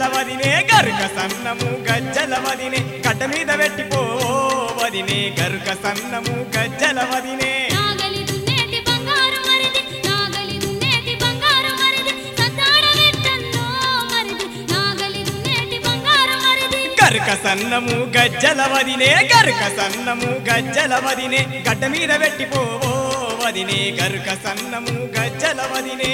వదినే గరుక సన్నము గజ్జల వదినే గడ్డ మీద పెట్టిపో వదినే గరుక సన్నము గజ్జల వదినే నాగలి దున్నేటి బంగారు మరిది నాగలి దున్నేటి బంగారు మరిది సతాడ వెట్టన్నో మరిది నాగలి దున్నేటి బంగారు మరిది గరుక సన్నము గజ్జల వదినే గరుక సన్నము గజ్జల వదినే గడ్డ మీద పెట్టిపో వదినే గరుక సన్నము గజ్జల వదినే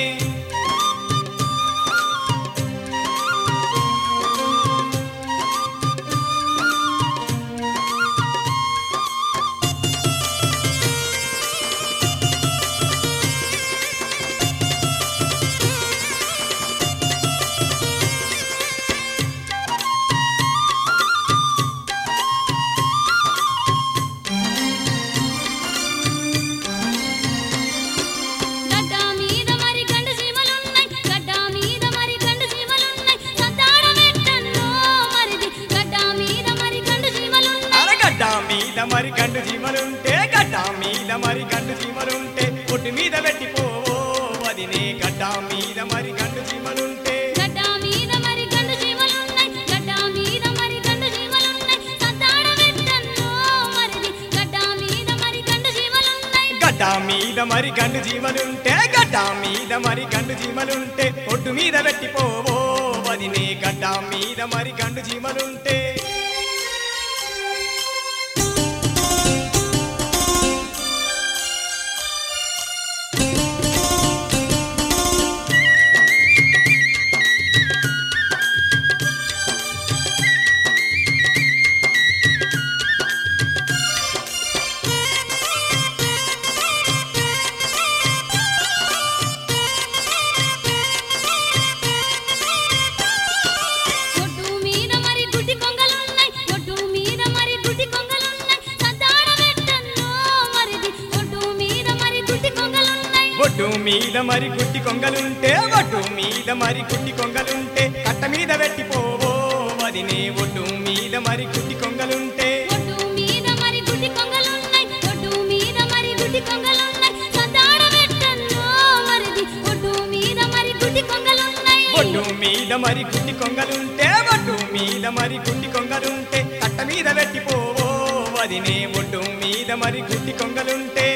గడ్డ మీద మరి గండు సీమలున్నాయి గడ్డ మీద మరి గండు సీమలున్నాయి సతాడ వెట్టన్నో మరిది గడ్డ మీద మరి గండు సీమలున్నాయి అరగడ్డ మీద మరి గండు జీమలుంటే గడ్డ మీద మరి గండు జీమలుంటే ఒట్టు మీద పెట్టిపో వదినే గడ్డ మీద మరి గండు జీమలుంటే గడ్డ మీద మరి గండు సీమలున్నాయి గడ్డ మీద మరి గండు సీమలున్నాయి సతాడ వెట్టన్నో మరిది గడ్డ మీద మరి గండు సీమలున్నాయి గడ్డ మీద మరి గండు జీమలుంటే గడ్డ మీద మరి గండు జీమలుంటే ఒట్టు మీద పెట్టిపో వదినే గడ్డ మీద మరి గండు జీమలుంటే ఒడ్డు మీద మరి గుడ్డి కొంగలున్నాయి ఒడ్డు మీద మరి గుడ్డి కొంగలున్నాయి సతాడ వెట్టన్నో మరిది ఒడ్డు మీద మరి గుడ్డి కొంగలున్నాయి ఒడ్డు మీద మరి గుట్టి కొంగలుంటే ఒడ్డు మీద మరి గుట్టి కొంగలుంటే కట్ట మీద పెట్టిపోవో వదినే ఒడ్డు మీద మరి గుట్టి కొంగలుంటే ఒడ్డు మీద మరి గుడ్డి కొంగలున్నాయి ఒడ్డు మీద మరి గుడ్డి కొంగలున్నాయి సతాడ వెట్టన్నో మరిది ఒడ్డు మీద మరి గుడ్డి కొంగలున్నాయి ఒడ్డు మీద మరి గుట్టి కొంగలుంటే ఒడ్డు మీద మరి గుట్టి కొంగలుంటే కట్ట మీద పెట్టిపోవో వదినే ఒడ్డు మీద మరి గుట్టి కొంగలుంటే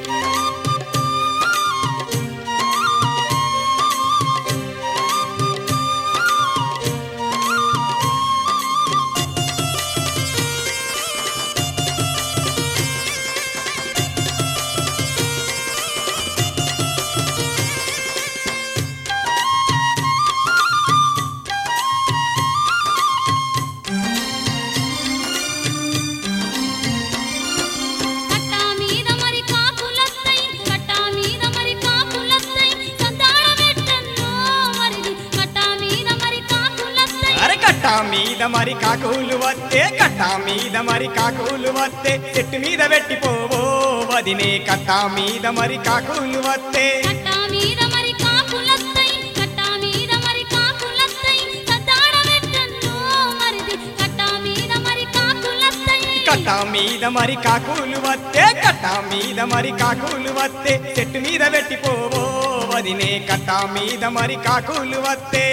కట్ట మీద మరి కాకులొస్తాయి కట్ట మీద మరి కాకులొస్తాయి సతాడ వెట్టన్నో మరిది కట్ట మీద మరి కాకులొస్తాయి అరే కట్ట మీద మరి కాకులు వస్తే కట్ట మీద మరి కాకులు వస్తే చెట్టు మీద పెట్టిపోవో వదినే కట్ట మీద మరి కాకులు వస్తే కట్ట మీద మరి కాకులొస్తాయి కట్ట మీద మరి కాకులొస్తాయి సతాడ వెట్టన్నో మరిది కట్ట మీద మరి కాకులొస్తాయి కట్ట మీద మరి కాకులు వస్తే కట్ట మీద మరి కాకులు వస్తే చెట్టు మీద పెట్టిపోవో వదినే కట్ట మీద మరి కాకులు వస్తే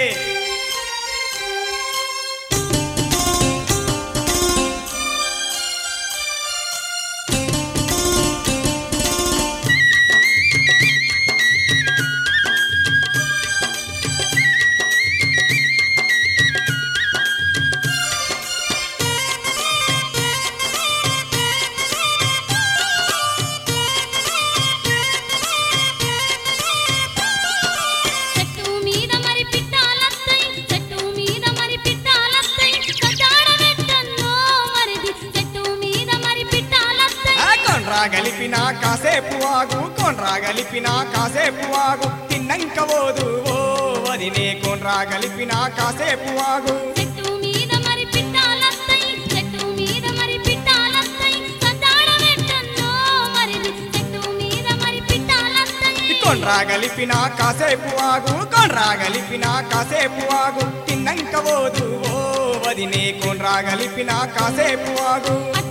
చెట్టు మీద మరి పిట్టాలొస్తాయి చెట్టు మీద మరి పిట్టాలొస్తాయి సతాడ వెట్టన్నో మరిది చెట్టు మీద మరి పిట్టాలొస్తాయి ఆ కొండ్రా గలిపిన కాసేపు ఆగు కొండ్రా గలిపిన కాసేపు ఆగు తిన్నంక ఓదు ఓ వదినే కొండ్రా గలిపిన కాసేపు ఆగు చెట్టు మీద మరి పిట్టాలొస్తాయి చెట్టు మీద మరి పిట్టాలొస్తాయి సతాడ వెట్టన్నో మరిది చెట్టు మీద మరి పిట్టాలొస్తాయి కొండ్రా గలిపిన కాసేపు ఆగు కొండ్రా గలిపిన కాసేపు ఆగు తిన్నంక ఓదు ఓ వదినే కొండ్రా గలిపిన కాసేపు ఆగు అట్ట